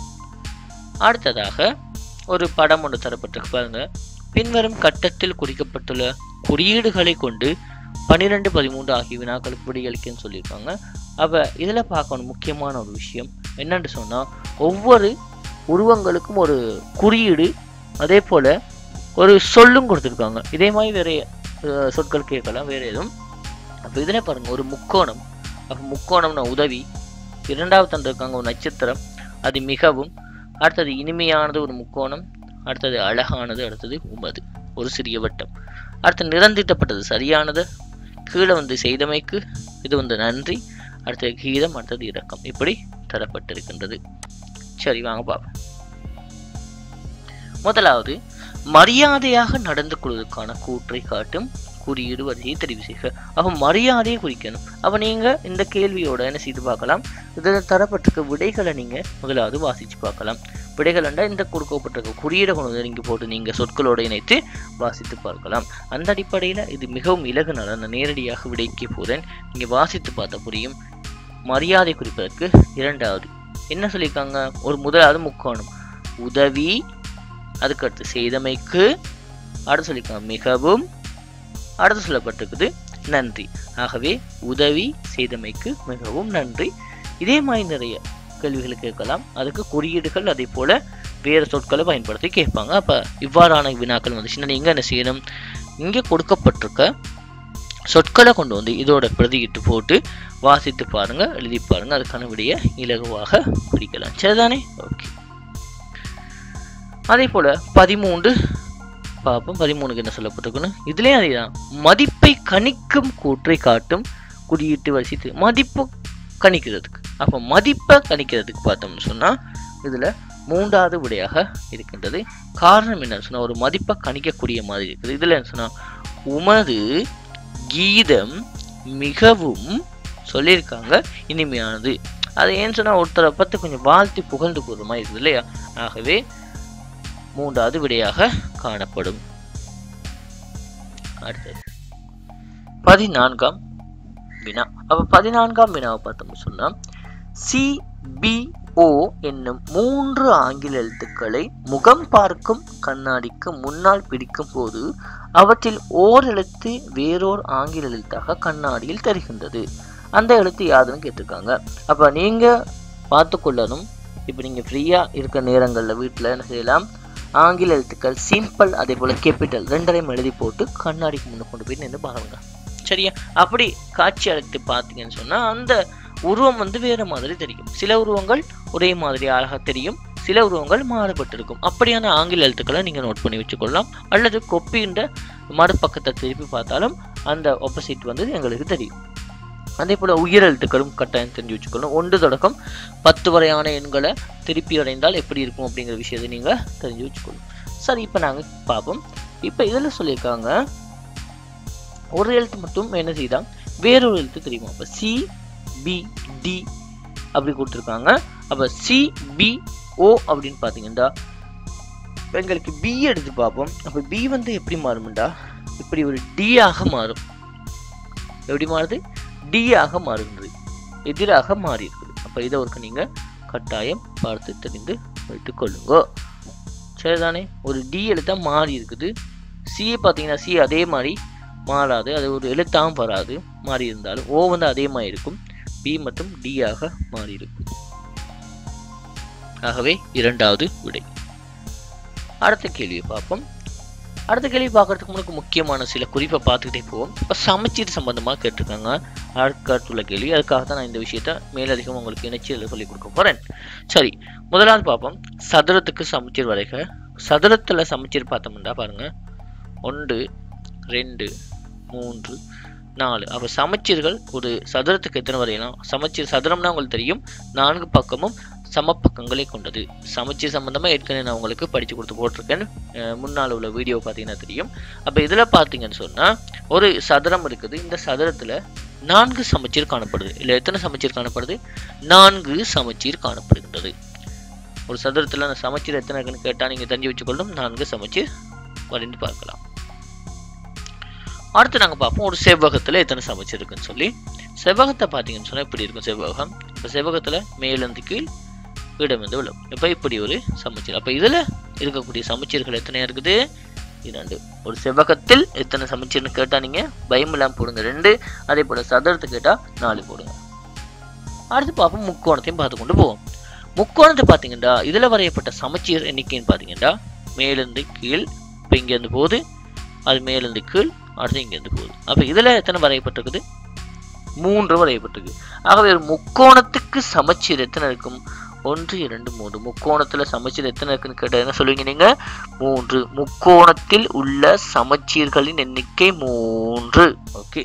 அடுத்ததாக ஒரு படம் ஒன்று தரப்பட்டிருக்கு பாருங்க பின்வரும் கட்டத்தில் குறிக்கப்பட்டுள்ள குறியீடுகளை கொண்டு பன்னிரெண்டு பதிமூன்று ஆகிய வினாக்களுக்கு விடையளிக்கன்னு சொல்லியிருக்காங்க அப்போ இதில் பார்க்கணும் முக்கியமான ஒரு விஷயம் என்னன்னு சொன்னால் ஒவ்வொரு உருவங்களுக்கும் ஒரு குறியீடு அதே போல் ஒரு சொல்லும் கொடுத்துருக்காங்க இதே மாதிரி வேறு அஹ், சொற்கள் கேட்கலாம் வேறு எதுவும் அப்போ இதில் பாருங்கள் ஒரு முக்கோணம் அப்போ முக்கோணம்னா உதவி இரண்டாவது தந்திருக்காங்க ஒரு நட்சத்திரம் அது மிகவும் அடுத்தது இனிமையானது ஒரு முக்கோணம் அடுத்தது அழகானது அடுத்தது உமது ஒரு சிறிய வட்டம் அடுத்து நிறந்திட்டப்பட்டது சரியானது கீழே வந்து செய்தமைக்கு இது வந்து நன்றி அடுத்தது கீதம் அடுத்தது இரக்கம் இப்படி தரப்பட்டிருக்கின்றது சரி வாங்க பார்ப்போம் முதலாவது மரியாதையாக நடந்து கொள்வதற்கான கூற்றை காட்டும் குறியீடு வரிசையை தெரிவு செய்க அப்போ மரியாதையை குறிக்கணும் அப்போ நீங்கள் இந்த கேள்வியோட என்ன செய்து பார்க்கலாம் இதில் தரப்பட்டிருக்க விடைகளை நீங்கள் முதலாவது வாசித்து பார்க்கலாம் விடைகள் என்றால் இந்த கொடுக்கப்பட்டிருக்க குறியீடை கொண்டு வந்து நீங்கள் போட்டு நீங்கள் சொற்களோடு இணைத்து வாசித்து பார்க்கலாம் அந்த அடிப்படையில் இது மிகவும் இலகுனால நான் நேரடியாக விடைக்கு போதேன் நீங்கள் வாசித்து பார்த்த புரியும் மரியாதை குறிப்பதற்கு இரண்டாவது என்ன சொல்லியிருக்காங்க ஒரு முதலாவது முக்கோணம் உதவி அதுக்கடுத்து செய்தமைக்கு அடுத்து சொல்லியிருக்காங்க மிகவும் அடுத்து சொல்லப்பட்டிருக்குது நன்றி ஆகவே உதவி செய்தமைக்கு மிகவும் நன்றி இதே மாதிரி நிறைய கேள்விகளை கேட்கலாம் அதுக்கு குறியீடுகள் அதே போல வேறு சொற்களை பயன்படுத்தி கேட்பாங்க அப்போ இவ்வாறான வினாக்கள் வந்துச்சுன்னா நீங்கள் என்ன செய்யணும் இங்கே கொடுக்கப்பட்டிருக்க சொற்களை கொண்டு வந்து இதோட பிரதியிட்டு போட்டு வாசித்து பாருங்க எழுதி பாருங்க அதுக்கான விடையை இலகுவாக குறிக்கலாம் சரிதானே ஓகே அதே போல பதிமூன்று பார்ப்போம் பதிமூணுக்கு என்ன சொல்லப்பட்டிருக்குன்னு இதுலேயும் அதே தான் மதிப்பை கணிக்கும் கூற்றை காட்டும் குறியீட்டு வரிசை மதிப்பு கணிக்கிறதுக்கு அப்போ மதிப்பை கணிக்கிறதுக்கு பார்த்தோம்னு சொன்னால் இதில் மூன்றாவது விடையாக இருக்கின்றது காரணம் என்னன்னு சொன்னால் ஒரு மதிப்பை கணிக்கக்கூடிய மாதிரி இருக்குது இதில் என்ன சொன்னால் உமது கீதம் மிகவும் சொல்லியிருக்காங்க இனிமையானது அது ஏன்னு சொன்னால் ஒருத்தரை பற்றி கொஞ்சம் வாழ்த்தி புகழ்ந்து கூறுற மாதிரி இருக்குது இல்லையா ஆகவே மூன்றாவது விடையாக காணப்படும் அடுத்தது பதினான்காம் வினா அப்ப பதினான்காம் வினாவை பார்த்தோம்னு சொன்னா சி பி ஓ என்னும் மூன்று ஆங்கில எழுத்துக்களை முகம் பார்க்கும் கண்ணாடிக்கு முன்னால் பிடிக்கும் போது அவற்றில் ஓர் எழுத்து வேறோர் ஆங்கில எழுத்தாக கண்ணாடியில் தெரிகின்றது அந்த எழுத்து யாதுன்னு கேட்டிருக்காங்க அப்ப நீங்க பார்த்து கொள்ளணும் இப்போ நீங்க ஃப்ரீயா இருக்க நேரங்களில் வீட்டில் என்ன செய்யலாம் ஆங்கில எழுத்துக்கள் சிம்பிள் அதே போல் கேபிட்டல் ரெண்டரையும் எழுதி போட்டு கண்ணாடிக்கு முன்ன கொண்டு போய் நின்று பாருங்க சரியா அப்படி காட்சி அழைத்து பார்த்தீங்கன்னு சொன்னால் அந்த உருவம் வந்து வேறு மாதிரி தெரியும் சில உருவங்கள் ஒரே மாதிரி அழகாக தெரியும் சில உருவங்கள் மாறுபட்டிருக்கும் அப்படியான ஆங்கில எழுத்துக்களை நீங்கள் நோட் பண்ணி வச்சுக்கொள்ளலாம் அல்லது கொப்பின்ற மறுபக்கத்தை திருப்பி பார்த்தாலும் அந்த ஆப்போசிட் வந்து எங்களுக்கு தெரியும் அதே போல் உயிரெழுத்துக்களும் கட்டாயம் தெரிஞ்சு வச்சுக்கணும் ஒன்று தொடக்கம் பத்து வரையான எண்களை திருப்பி அடைந்தால் எப்படி இருக்கும் அப்படிங்கிற விஷயத்தை நீங்கள் தெரிஞ்சு வச்சுக்கணும் சரி இப்போ நாங்கள் பார்ப்போம் இப்போ இதில் சொல்லியிருக்காங்க ஒரு எழுத்து மட்டும் என்ன செய்தாங்க வேறொரு எழுத்து தெரியுமா அப்போ சி பி டி அப்படி கொடுத்துருக்காங்க அப்போ சி பி ஓ அப்படின்னு பார்த்தீங்கன்னா இப்ப எங்களுக்கு பி எடுத்து பார்ப்போம் அப்போ பி வந்து எப்படி மாறும்டா இப்படி ஒரு D ஆக மாறும் எப்படி மாறுது D ஆக மாறுகிறது எதிராக மாறி இருக்குது அப்போ இதை ஒருக்க நீங்கள் கட்டாயம் பார்த்து தெரிந்து வைத்துக் கொள்ளுங்க சரிதானே ஒரு டி எழுத்தா மாறி இருக்குது சி பார்த்தீங்கன்னா சி அதே மாதிரி மாறாது அது ஒரு எழுத்தாகவும் வராது மாறி இருந்தாலும் ஓ வந்து அதே மாதிரி இருக்கும் பி மற்றும் டி ஆக மாறி இருக்கும் ஆகவே இரண்டாவது விடை அடுத்த கேள்வியை பார்ப்போம் அடுத்த கேள்வி பார்க்கறதுக்கு முன்னாடி முக்கியமான சில குறிப்பை பார்த்துக்கிட்டே போவோம் இப்போ சமச்சீர் சம்பந்தமாக கேட்டிருக்காங்க அடுத்துள்ள கேள்வி அதுக்காக தான் நான் இந்த விஷயத்த மேலதிகம் உங்களுக்கு இணைச்சி இதில் சொல்லிக் கொடுக்க போகிறேன் சரி முதலாவது பார்ப்போம் சதுரத்துக்கு சமச்சீர் வரைக சதுரத்தில் சமச்சீர் பார்த்தோம்னா பாருங்க ஒன்று ரெண்டு மூன்று நாலு அப்போ சமச்சீர்கள் ஒரு சதுரத்துக்கு எத்தனை வரையலாம் சமச்சீர் சதுரம்னா உங்களுக்கு தெரியும் நான்கு பக்கமும் சமப்பக்கங்களை கொண்டது சமச்சீர் சம்பந்தமாக ஏற்கனவே நான் உங்களுக்கு படித்து கொடுத்து போட்டிருக்கேன் அஹ் முன்னால் உள்ள வீடியோ பார்த்தீங்கன்னா தெரியும் அப்போ இதில் பார்த்தீங்கன்னு சொன்னால் ஒரு சதுரம் இருக்குது இந்த சதுரத்தில் நான்கு சமச்சீர் காணப்படுது இல்லை எத்தனை சமச்சீர் காணப்படுது நான்கு சமச்சீர் காணப்படுகின்றது ஒரு சதுரத்தில் அந்த சமச்சீர் எத்தனை இருக்குன்னு கேட்டால் நீங்கள் தெரிஞ்சு வச்சுக்கொள்ளும் நான்கு சமச்சீர் வரைந்து பார்க்கலாம் அடுத்து நாங்கள் பார்ப்போம் ஒரு செவ்வகத்தில் எத்தனை சமச்சீர் இருக்குன்னு சொல்லி செவ்வகத்தை பார்த்தீங்கன்னு சொன்னால் இப்படி இருக்கும் செவ்வகம் இப்போ செவ்வகத்தில் மேலிருந்து கீழ் இடம் வந்து விழும் இப்போ இப்படி ஒரு சமச்சீர் அப்போ இதில் இருக்கக்கூடிய சமச்சீர்கள் எத்தனையா இருக்குது இரண்டு ஒரு செவ்வகத்தில் எத்தனை சமச்சீர்னு கேட்டால் நீங்கள் பயம் இல்லாமல் போடுங்க ரெண்டு அதே போல் சதுரத்தை கேட்டால் நாலு போடுங்க அடுத்து பார்ப்போம் முக்கோணத்தையும் பார்த்து கொண்டு போவோம் முக்கோணத்தை பார்த்தீங்கன்னா இதில் வரையப்பட்ட சமச்சீர் எண்ணிக்கைன்னு பார்த்தீங்கன்னா மேலிருந்து கீழ் இப்போ இங்கேருந்து போகுது அது மேலிருந்து கீழ் அடுத்து இங்கேருந்து போகுது அப்போ இதில் எத்தனை வரையப்பட்டிருக்குது மூன்று வரையப்பட்டிருக்கு ஆகவே ஒரு முக்கோணத்துக்கு சமச்சீர் எத்தனை இருக்கும் ஒன்று இரண்டு மூன்று முக்கோணத்தில் சமச்சீர் எத்தனை இருக்குன்னு கேட்டால் என்ன சொல்லுவீங்க நீங்கள் மூன்று முக்கோணத்தில் உள்ள சமச்சீர்களின் எண்ணிக்கை மூன்று ஓகே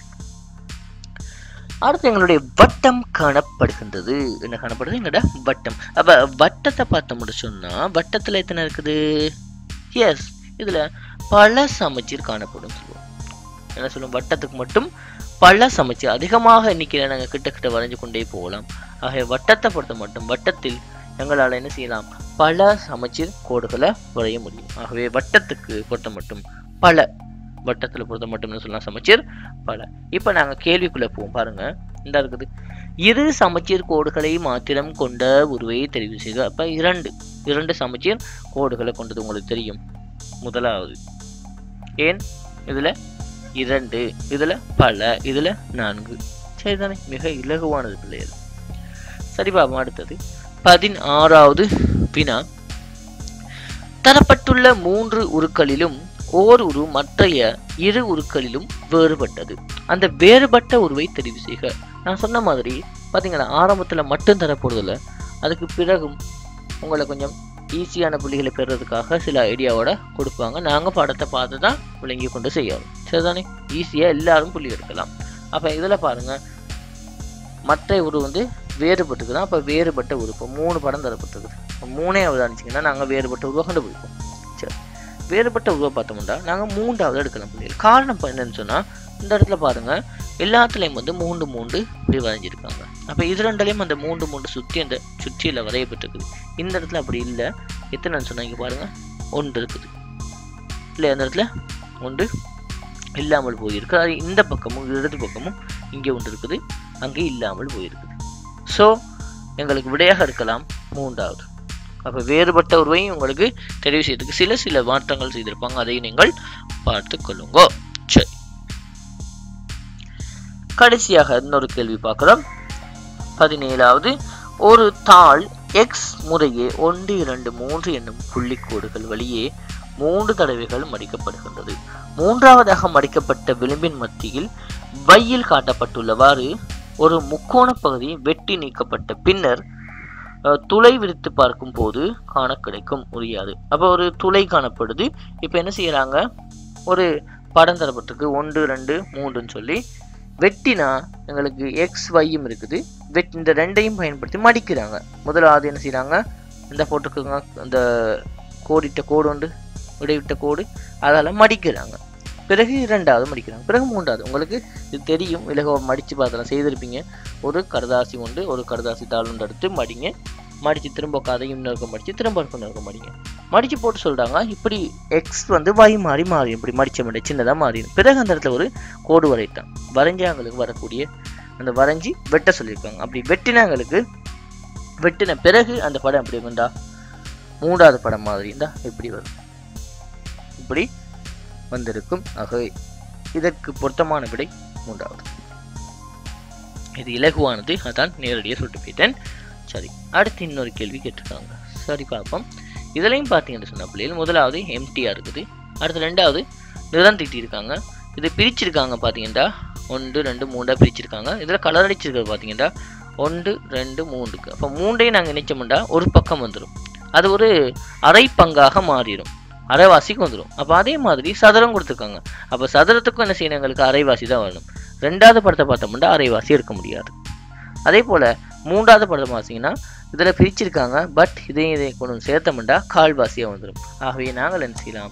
அடுத்து எங்களுடைய வட்டம் காணப்படுகின்றது என்ன காணப்படுது எங்களோட வட்டம் அப்ப வட்டத்தை பார்த்தோம்னு சொன்னா வட்டத்துல எத்தனை இருக்குது எஸ் இதுல பல சமச்சீர் காணப்படும் சொல்லுவோம் என்ன சொல்லுவோம் வட்டத்துக்கு மட்டும் பல சமச்சீர் அதிகமாக எண்ணிக்கையில நாங்கள் கிட்ட கிட்ட வரைஞ்சு கொண்டே போகலாம் ஆகவே வட்டத்தை பொறுத்த மட்டும் வட்டத்தில் எங்களால் என்ன செய்யலாம் பல சமச்சீர் கோடுகளை வரைய முடியும் ஆகவே வட்டத்துக்கு பொறுத்த மட்டும் பல வட்டத்தில் பொறுத்த மட்டும் என்ன சொல்லலாம் சமச்சீர் பல இப்போ நாங்கள் கேள்விக்குள்ளே போவோம் பாருங்க இந்த இருக்குது இரு சமச்சீர் கோடுகளை மாத்திரம் கொண்ட உருவை தெரிவு செய்க அப்போ இரண்டு இரண்டு சமச்சீர் கோடுகளை கொண்டது உங்களுக்கு தெரியும் முதலாவது ஏன் இதில் இரண்டு இதில் பல இதில் நான்கு சரிதானே மிக இலகுவானது பிள்ளைகள் சரி பாபம் அடுத்தது பதினாறாவது வினா தரப்பட்டுள்ள மூன்று உருக்களிலும் ஓர் உரு மற்றைய இரு உருக்களிலும் வேறுபட்டது அந்த வேறுபட்ட உருவை தெரிவு செய்க நான் சொன்ன மாதிரி பார்த்தீங்களா ஆரம்பத்தில் மட்டும் தரப்போறதில்ல அதுக்கு பிறகும் உங்களை கொஞ்சம் ஈஸியான புள்ளிகளை பெறுறதுக்காக சில ஐடியாவோட கொடுப்பாங்க நாங்கள் பாடத்தை பார்த்து தான் விளங்கி கொண்டு செய்யணும் சரிதானே ஈஸியாக எல்லாரும் புள்ளி எடுக்கலாம் அப்போ இதில் பாருங்கள் மற்ற உரு வந்து வேறுபட்டுக்கு தான் அப்போ வேறுபட்ட உரு இப்போ மூணு படம் தரப்பட்டிருக்குது இப்போ மூணே அவதானிச்சிங்கன்னா நாங்கள் வேறுபட்ட உருவை கண்டுபிடிப்போம் சரி வேறுபட்ட உருவை பார்த்தோம்னா நாங்கள் மூன்றாவது எடுக்கலாம் பிள்ளைகள் காரணம் இப்ப என்னன்னு சொன்னால் இந்த இடத்துல பாருங்கள் எல்லாத்துலேயும் வந்து மூன்று மூன்று இப்படி வரைஞ்சிருக்காங்க அப்போ இது ரெண்டுலேயும் அந்த மூன்று மூன்று சுற்றி அந்த சுற்றியில் வரையப்பட்டிருக்குது இந்த இடத்துல அப்படி இல்லை எத்தனைன்னு சொன்னா இங்க பாருங்கள் ஒன்று இருக்குது இல்லை அந்த இடத்துல ஒன்று இல்லாமல் போயிருக்கு அது இந்த பக்கமும் இடது பக்கமும் இங்கே ஒன்று இருக்குது அங்கே இல்லாமல் போயிருக்குது ஸோ எங்களுக்கு விடையாக இருக்கலாம் மூன்றாவது அப்போ வேறுபட்ட உருவையும் உங்களுக்கு தெரிவு செய்யறதுக்கு சில சில மாற்றங்கள் செய்திருப்பாங்க அதை நீங்கள் பார்த்து கொள்ளுங்க சரி கடைசியாக இன்னொரு கேள்வி பார்க்குறோம் பதினேழாவது ஒரு தாள் எக்ஸ் முறையே ஒன்று இரண்டு மூன்று என்னும் புள்ளிக்கோடுகள் வழியே மூன்று தடவைகள் மடிக்கப்படுகின்றது மூன்றாவதாக மடிக்கப்பட்ட விளிம்பின் மத்தியில் வையில் காட்டப்பட்டுள்ளவாறு ஒரு முக்கோண பகுதி வெட்டி நீக்கப்பட்ட பின்னர் அஹ், துளை விரித்து பார்க்கும் போது காண கிடைக்கும் உரியாது அப்போ ஒரு துளை காணப்படுது இப்போ என்ன செய்யறாங்க ஒரு படம் தரப்பட்டிருக்கு ஒன்று ரெண்டு மூன்றுன்னு சொல்லி வெட்டினா எங்களுக்கு எக்ஸ் ஒய்யும் இருக்குது வெட் இந்த ரெண்டையும் பயன்படுத்தி மடிக்கிறாங்க முதலாவது என்ன செய்கிறாங்க இந்த போட்டுக்குங்க அந்த கோடிட்ட கோடு உண்டு இடைவிட்ட கோடு அதால் மடிக்கிறாங்க பிறகு இரண்டாவது மடிக்கிறாங்க பிறகு மூன்றாவது உங்களுக்கு இது தெரியும் இலகுவ மடித்து பார்த்தலாம் செய்திருப்பீங்க ஒரு கடுதாசி உண்டு ஒரு கடுதாசி தாள் ஒன்று எடுத்து மடிங்க மடித்து திரும்ப கதையும் இன்னொருக்க மடித்து திரும்ப இன்னொருக்க மடிங்க மடித்து போட்டு சொல்கிறாங்க இப்படி எக்ஸ் வந்து வை மாறி மாறி இப்படி மடிச்ச மடி சின்னதாக மாறிடும் பிறகு அந்த இடத்துல ஒரு கோடு வரைத்தான் வரைஞ்சி அவங்களுக்கு வரக்கூடிய அந்த வரைஞ்சி வெட்ட சொல்லியிருக்காங்க அப்படி வெட்டினாங்களுக்கு வெட்டின பிறகு அந்த படம் எப்படி இருக்குண்டா மூன்றாவது படம் மாதிரி இருந்தா இப்படி வரும் இப்படி வந்திருக்கும் ஆகவே இதற்கு பொருத்தமான விடை மூன்றாவது இது இலகுவானது அதான் நேரடியாக சொல்லிட்டு போயிட்டேன் சரி அடுத்து இன்னொரு கேள்வி கேட்டிருக்காங்க சரி பார்ப்போம் இதுலையும் பார்த்தீங்கன்னு சொன்ன பிள்ளைகள் முதலாவது எம்டியாக இருக்குது அடுத்து ரெண்டாவது நிறம் தீட்டியிருக்காங்க இது பிரிச்சிருக்காங்க பார்த்தீங்கன்னா ஒன்று ரெண்டு மூன்றா பிரிச்சிருக்காங்க இதில் கலர் அடிச்சிருக்கிறது பார்த்தீங்கன்னா ஒன்று ரெண்டு மூன்றுக்கு அப்போ மூண்டையும் நாங்கள் இணைச்சோம்னா ஒரு பக்கம் வந்துடும் அது ஒரு அரை பங்காக மாறிடும் அரைவாசிக்கு வந்துடும் அப்போ அதே மாதிரி சதுரம் கொடுத்துருக்காங்க அப்போ சதுரத்துக்கும் என்ன செய்யணும் எங்களுக்கு அரைவாசி தான் வரணும் ரெண்டாவது படத்தை பார்த்தோம்னா அரைவாசி எடுக்க முடியாது அதே போல் மூன்றாவது படத்தை பார்த்தீங்கன்னா இதில் பிரிச்சிருக்காங்க பட் இதையும் இதை கொண்டு வந்து சேர்த்தோம்னா கால்வாசியாக வந்துடும் ஆகவே நாங்கள் என்ன செய்யலாம்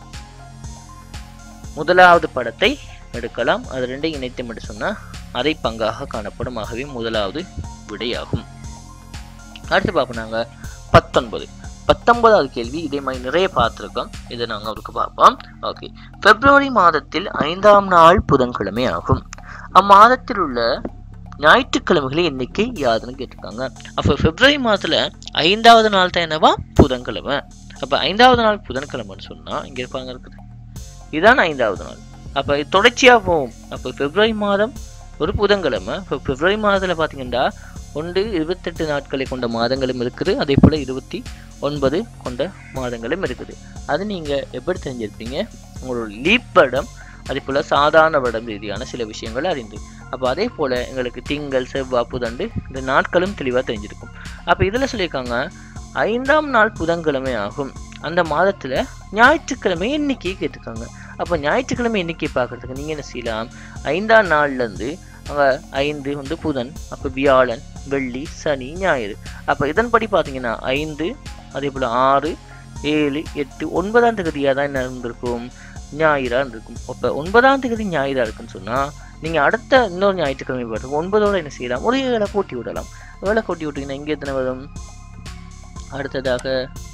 முதலாவது படத்தை எடுக்கலாம் அது ரெண்டையும் இணைத்தோம் என்று சொன்னால் அரை பங்காக காணப்படும் ஆகவே முதலாவது விடையாகும் அடுத்து பார்ப்போம் நாங்கள் பத்தொன்பது பத்தொன்பதாவது கேள்வி இதே மாதிரி நிறைய பார்த்துருக்கோம் இதை நாங்கள் அவருக்கு பார்ப்போம் ஓகே பிப்ரவரி மாதத்தில் ஐந்தாம் நாள் புதன்கிழமை ஆகும் அம்மாதத்தில் உள்ள ஞாயிற்றுக்கிழமைகளின் எண்ணிக்கை யாதுன்னு கேட்டிருக்காங்க அப்போ பிப்ரவரி மாதத்தில் ஐந்தாவது நாள் தான் என்னவா புதன்கிழமை அப்போ ஐந்தாவது நாள் புதன்கிழமைன்னு சொன்னால் இங்கே இருப்பாங்க இருக்குது இதுதான் ஐந்தாவது நாள் அப்போ இது தொடர்ச்சியாக போகும் அப்போ பிப்ரவரி மாதம் ஒரு புதன்கிழமை இப்போ பிப்ரவரி மாதத்தில் பார்த்தீங்கன்னா ஒன்று இருபத்தெட்டு நாட்களை கொண்ட மாதங்களும் இருக்குது அதே போல் இருபத்தி ஒன்பது கொண்ட மாதங்களும் இருக்குது அது நீங்கள் எப்படி தெரிஞ்சிருப்பீங்க உங்களோட லீப் வருடம் அதே போல் சாதாரண வருடம் ரீதியான சில விஷயங்கள் அறிந்து அப்போ அதே போல் எங்களுக்கு திங்கள் செவ்வாய் புதண்டு இந்த நாட்களும் தெளிவாக தெரிஞ்சிருக்கும் அப்போ இதில் சொல்லியிருக்காங்க ஐந்தாம் நாள் புதன்கிழமை ஆகும் அந்த மாதத்தில் ஞாயிற்றுக்கிழமை எண்ணிக்கையை கேட்டிருக்காங்க அப்போ ஞாயிற்றுக்கிழமை எண்ணிக்கை பார்க்குறதுக்கு நீங்கள் என்ன செய்யலாம் ஐந்தாம் நாள்லேருந்து அங்கே ஐந்து வந்து புதன் அப்போ வியாழன் வெள்ளி சனி ஞாயிறு அப்போ இதன்படி பார்த்தீங்கன்னா ஐந்து அதே போல் ஆறு ஏழு எட்டு ஒன்பதாம் தேதியாக தான் என்ன இருந்திருக்கும் ஞாயிறாக இருந்திருக்கும் அப்போ ஒன்பதாம் தேதி ஞாயிறாக இருக்குன்னு சொன்னால் நீங்கள் அடுத்த இன்னொரு ஞாயிற்றுக்கிழமை பார்த்து ஒன்பதோட என்ன செய்யலாம் ஒரு ஏழை கூட்டி விடலாம் ஏழை கூட்டி விட்டிங்கன்னா இங்கே எத்தனை வரும் அடுத்ததாக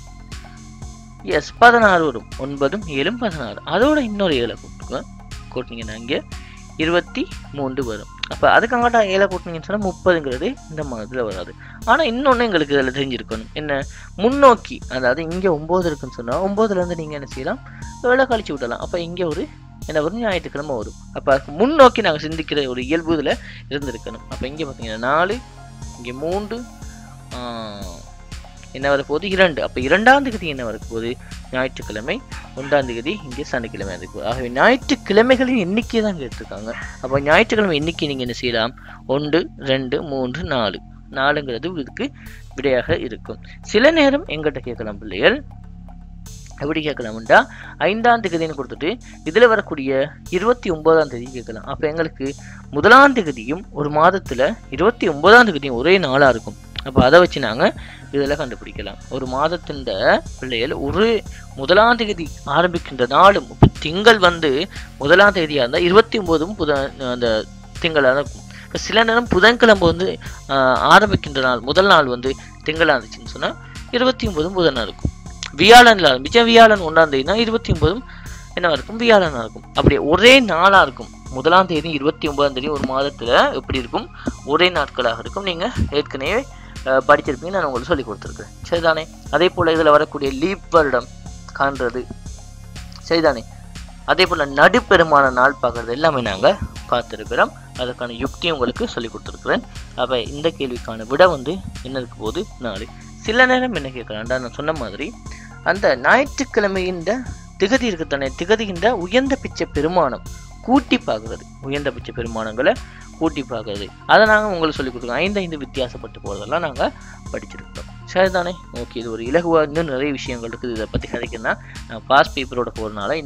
எஸ் பதினாறு வரும் ஒன்பதும் ஏழும் பதினாறு அதோட இன்னொரு ஏழை கூட்டுங்க கூட்டினீங்கன்னா இங்கே இருபத்தி மூன்று வரும் அப்போ அதுக்காகட்டா ஏழை கூட்டினீங்கன்னு சொன்னால் முப்பதுங்கிறது இந்த மாதத்தில் வராது ஆனால் இன்னொன்று எங்களுக்கு இதில் தெரிஞ்சிருக்கணும் என்ன முன்னோக்கி அதாவது இங்கே ஒம்பது இருக்குன்னு சொன்னால் ஒம்போதுலேருந்து நீங்கள் என்ன செய்யலாம் ஏழை கழிச்சு விடலாம் அப்போ இங்கே ஒரு என்ன வரும் ஞாயிற்றுக்கிழமை வரும் அப்போ அதுக்கு முன்னோக்கி நாங்கள் சிந்திக்கிற ஒரு இயல்பு இதில் இருந்திருக்கணும் அப்போ இங்கே பார்த்தீங்கன்னா நாலு இங்கே மூன்று என்ன வரப்போகுது இரண்டு அப்போ இரண்டாம் தேதி என்ன வரப்போகுது ஞாயிற்றுக்கிழமை ஒன்றாம் தேதி இங்கே சனிக்கிழமை இருக்கு ஆகவே ஞாயிற்றுக்கிழமைகளின் எண்ணிக்கை தான் கேட்டிருக்காங்க அப்போ ஞாயிற்றுக்கிழமை எண்ணிக்கை நீங்கள் என்ன செய்யலாம் ஒன்று ரெண்டு மூன்று நாலு நாலுங்கிறது இதுக்கு விடையாக இருக்கும் சில நேரம் எங்கிட்ட கேட்கலாம் பிள்ளைகள் எப்படி கேட்கலாம்டா ஐந்தாம் தேதின்னு கொடுத்துட்டு இதில் வரக்கூடிய இருபத்தி ஒன்பதாம் தேதி கேட்கலாம் அப்போ எங்களுக்கு முதலாம் தேதியும் ஒரு மாதத்தில் இருபத்தி ஒன்பதாம் தேதியும் ஒரே நாளாக இருக்கும் அப்போ அதை வச்சு நாங்கள் இதில் கண்டுபிடிக்கலாம் ஒரு மாதத்தின் பிள்ளைகள் ஒரு முதலாம் தேதி ஆரம்பிக்கின்ற நாளும் இப்போ திங்கள் வந்து முதலாம் தேதியாக இருந்தால் இருபத்தி ஒம்போதும் புத அந்த திங்களாக இருக்கும் இப்போ சில நேரம் புதன்கிழமை வந்து ஆரம்பிக்கின்ற நாள் முதல் நாள் வந்து திங்களாக இருந்துச்சுன்னு சொன்னால் இருபத்தி ஒன்பதும் புதனாக இருக்கும் வியாழனில் ஆரம்பிச்சா வியாழன் ஒன்றாம் தேதினா இருபத்தி ஒன்பதும் என்ன இருக்கும் வியாழனாக இருக்கும் அப்படி ஒரே நாளாக இருக்கும் முதலாம் தேதி இருபத்தி ஒன்பதாம் தேதி ஒரு மாதத்தில் எப்படி இருக்கும் ஒரே நாட்களாக இருக்கும் நீங்கள் ஏற்கனவே படிச்சிருப்பீங்க நான் உங்களுக்கு சொல்லி கொடுத்துருக்கேன் சரிதானே அதே போல் இதில் வரக்கூடிய லீப் வருடம் காண்றது சரிதானே அதே போல் நடுப்பெருமான நாள் பார்க்குறது எல்லாமே நாங்கள் பார்த்துருக்கிறோம் அதுக்கான யுக்தியும் உங்களுக்கு சொல்லி கொடுத்துருக்குறேன் அப்போ இந்த கேள்விக்கான விட வந்து என்ன இருக்க போது நாலு சில நேரம் என்ன கேட்கலாம்டா நான் சொன்ன மாதிரி அந்த ஞாயிற்றுக்கிழமையின் திகதி இருக்குத்தானே திகதிகின்ற உயர்ந்த பிச்சை பெருமானம் கூட்டி பார்க்குறது உயர்ந்த பிச்சை பெருமானங்களை கூட்டி பார்க்குறது அதை நாங்கள் உங்களுக்கு சொல்லி கொடுத்துருக்கோம் ஐந்து ஐந்து வித்தியாசப்பட்டு போகிறதெல்லாம் நாங்கள் படிச்சிருக்கோம் சரிதானே ஓகே இது ஒரு இலகுவாக இன்னும் நிறைய விஷயங்கள் இருக்குது இதை பற்றி கதைக்கணும்னா நான் பாஸ் பேப்பரோட போகிறதுனால இன்னும்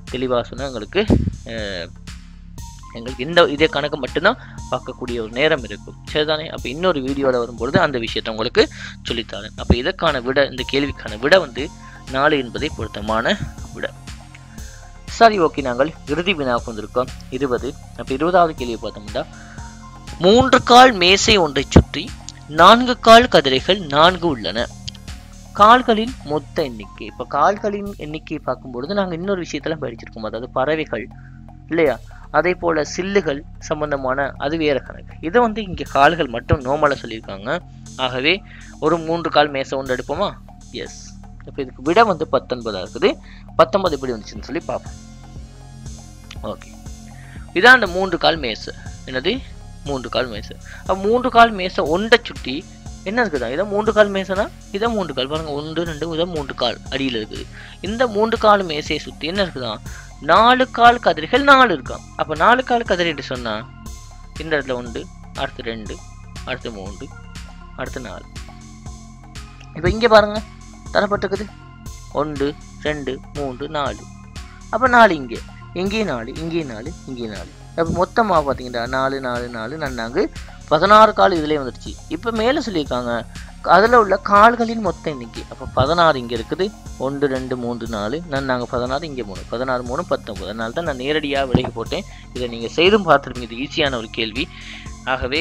தெளிவாக சொன்னால் எங்களுக்கு அஹ், எங்களுக்கு இந்த இதே கணக்கு மட்டும்தான் பார்க்கக்கூடிய ஒரு நேரம் இருக்கும் சரிதானே அப்போ இன்னொரு வீடியோவில் வரும்பொழுது அந்த விஷயத்தை உங்களுக்கு சொல்லித்தரேன் அப்போ இதற்கான விட இந்த கேள்விக்கான விட வந்து நாலு என்பதை பொருத்தமான விட சரி ஓகே நாங்கள் இறுதி வினாவுக்கு வந்திருக்கோம் இருபது அப்போ இருபதாவது கேள்வியை பார்த்தோம்னா மூன்று கால் மேசை ஒன்றை சுற்றி நான்கு கால் கதிரைகள் நான்கு உள்ளன கால்களின் மொத்த எண்ணிக்கை இப்போ கால்களின் எண்ணிக்கையை பார்க்கும்பொழுது நாங்கள் இன்னொரு விஷயத்தெல்லாம் படிச்சிருக்கோம் அதாவது பறவைகள் இல்லையா அதே போல சில்லுகள் சம்பந்தமான அது வேற கணக்கு இதை வந்து இங்கே கால்கள் மட்டும் நோமலாக சொல்லியிருக்காங்க ஆகவே ஒரு மூன்று கால் மேசை ஒன்று எடுப்போமா எஸ் இப்போ இதுக்கு விட வந்து பத்தொன்பதா இருக்குது பத்தொன்பது எப்படி வந்துச்சுன்னு சொல்லி பார்ப்போம் ஓகே இதான் அந்த மூன்று கால் மேசை என்னது மூன்று கால் மேசை அப்போ மூன்று கால் மேசை ஒன்றை சுற்றி என்ன இருக்குதா இதை மூன்று கால் மேசைனா இதை மூன்று கால் பாருங்க ஒன்று ரெண்டு இதை மூன்று கால் அடியில் இருக்குது இந்த மூன்று கால் மேசையை சுற்றி என்ன இருக்குதா நாலு கால் கதிரைகள் நாலு இருக்காம் அப்போ நாலு கால் கதிரைட்டு சொன்னா இந்த இடத்துல ஒன்று அடுத்து ரெண்டு அடுத்து மூன்று அடுத்து நாலு இப்போ இங்கே பாருங்க தரப்பட்டிருக்குது ஒன்று ரெண்டு மூன்று நாலு அப்போ நாலு இங்கே இங்கேயும் நாலு இங்கேயும் நாலு இங்கேயும் நாலு அப்போ மொத்தமாக பார்த்தீங்கன்னா நாலு நாலு நாலு நன்னாங்கு பதினாறு கால் இதுலேயே வந்துடுச்சு இப்போ மேலே சொல்லியிருக்காங்க அதில் உள்ள கால்களின் மொத்த எண்ணிக்கை அப்போ பதினாறு இங்கே இருக்குது ஒன்று ரெண்டு மூன்று நாலு நான் நாங்கள் பதினாறு இங்கே மூணு பதினாறு மூணு பத்தொம்பது அதனால தான் நான் நேரடியாக விலகி போட்டேன் இதை நீங்கள் செய்தும் பார்த்துருப்பீங்க இது ஈஸியான ஒரு கேள்வி ஆகவே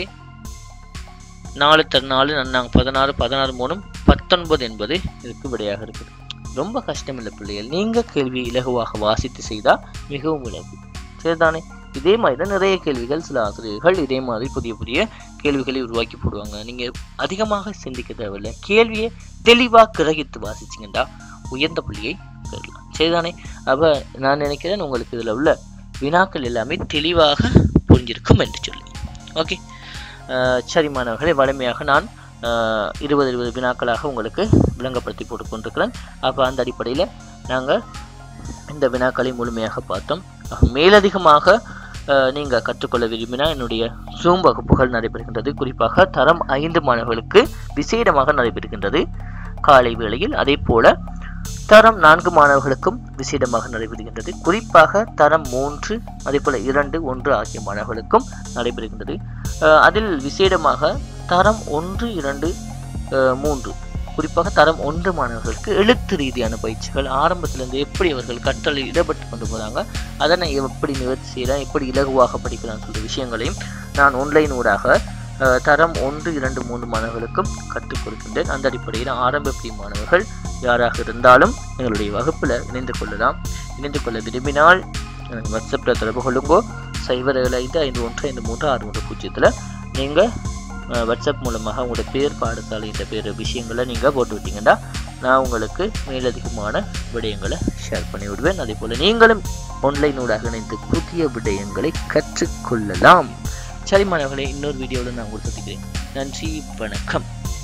நாலு தர் நாலு நாங்கள் பதினாறு பதினாறு மூணு பத்தொன்பது என்பது இதுக்கு விடையாக இருக்குது ரொம்ப கஷ்டம் இல்லை பிள்ளைகள் நீங்கள் கேள்வி இலகுவாக வாசித்து செய்தால் மிகவும் இலகு சரிதானே இதே மாதிரி தான் நிறைய கேள்விகள் சில ஆசிரியர்கள் இதே மாதிரி புதிய புதிய கேள்விகளை உருவாக்கி போடுவாங்க நீங்கள் அதிகமாக சிந்திக்க தேவையில்லை கேள்வியை தெளிவாக கிரகித்து வாசிச்சிங்கன்னா உயர்ந்த புள்ளியை பெறலாம் சரிதானே அப்போ நான் நினைக்கிறேன் உங்களுக்கு இதில் உள்ள வினாக்கள் எல்லாமே தெளிவாக புரிஞ்சிருக்கும் என்று சொல்லி ஓகே சரி மாணவர்களே வலிமையாக நான் அஹ், இருபது இருபது வினாக்களாக உங்களுக்கு விளங்கப்படுத்தி போட்டு கொண்டிருக்கிறேன் அப்போ அந்த அடிப்படையில் நாங்கள் இந்த வினாக்களை முழுமையாக பார்த்தோம் அஹ், மேலதிகமாக நீங்கள் கற்றுக்கொள்ள விரும்பினா என்னுடைய ஜூம் வகுப்புகள் நடைபெறுகின்றது குறிப்பாக தரம் ஐந்து மாணவர்களுக்கு விசேடமாக நடைபெறுகின்றது காலை வேளையில் அதே போல தரம் நான்கு மாணவர்களுக்கும் விசேடமாக நடைபெறுகின்றது குறிப்பாக தரம் மூன்று அதே போல இரண்டு ஒன்று ஆகிய மாணவர்களுக்கும் நடைபெறுகின்றது அஹ் அதில் விசேடமாக தரம் ஒன்று இரண்டு அஹ் மூன்று குறிப்பாக தரம் ஒன்று மாணவர்களுக்கு எழுத்து ரீதியான பயிற்சிகள் ஆரம்பத்திலிருந்து எப்படி அவர்கள் கற்றலில் ஈடுபட்டு கொண்டு போகிறாங்க அதனை எப்படி நிவர்த்தி செய்யலாம் எப்படி இலகுவாக படிக்கலாம் சொல்ற விஷயங்களையும் நான் ஆன்லைன் ஊடாக அஹ், தரம் ஒன்று இரண்டு மூன்று மாணவர்களுக்கும் கற்றுக் கொடுக்கின்றேன் அந்த அடிப்படையில் ஆரம்ப பள்ளி மாணவர்கள் யாராக இருந்தாலும் எங்களுடைய வகுப்பில் இணைந்து கொள்ளலாம் இணைந்து கொள்ள விரும்பினால் எனக்கு வாட்ஸ்அப்பில் தொடர்பு கொள்ளுங்கோ சைபர் ஏழு ஐந்து ஐந்து ஒன்று ஐந்து மூன்று ஆறு மூன்று பூஜ்ஜியத்தில் நீங்கள் வாட்ஸ்அப் மூலமாக உங்களோட பேர் பாடசாலை என்ற பேர் விஷயங்களை நீங்கள் போட்டு விட்டீங்கன்னா நான் உங்களுக்கு மேலதிகமான விடயங்களை ஷேர் பண்ணி விடுவேன் அதே போல் நீங்களும் ஆன்லைன் ஊடாக இணைந்து புதிய விடயங்களை கற்றுக்கொள்ளலாம் சரி மாணவர்களே இன்னொரு வீடியோவில் நான் உங்களுக்கு சந்திக்கிறேன் நன்றி வணக்கம்